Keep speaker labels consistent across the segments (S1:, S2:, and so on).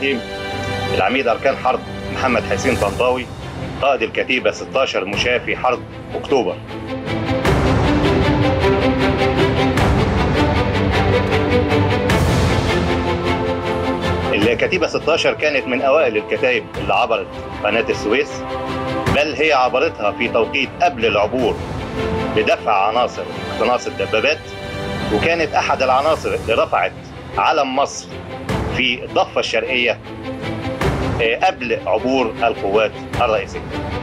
S1: التحكيم العميد أركان حرب محمد حسين طنطاوي قائد الكتيبة 16 مشاة في حرب أكتوبر الكتيبة 16 كانت من أوائل الكتائب اللي عبرت قناة السويس بل هي عبرتها في توقيت قبل العبور لدفع عناصر اقتناص الدبابات وكانت أحد العناصر اللي رفعت علم مصر في الضفة الشرقية آه، قبل عبور القوات الرئيسية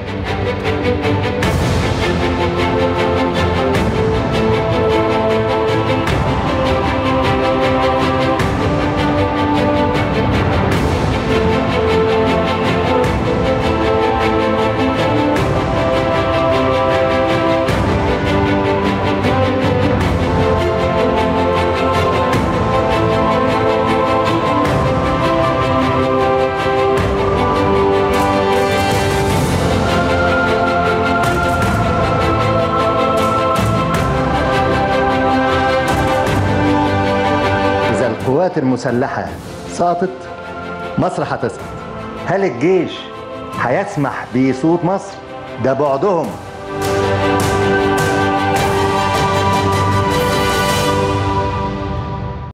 S2: إذا القوات المسلحة سقطت مصر هتسقط هل الجيش هيسمح بصوت مصر؟ ده بعدهم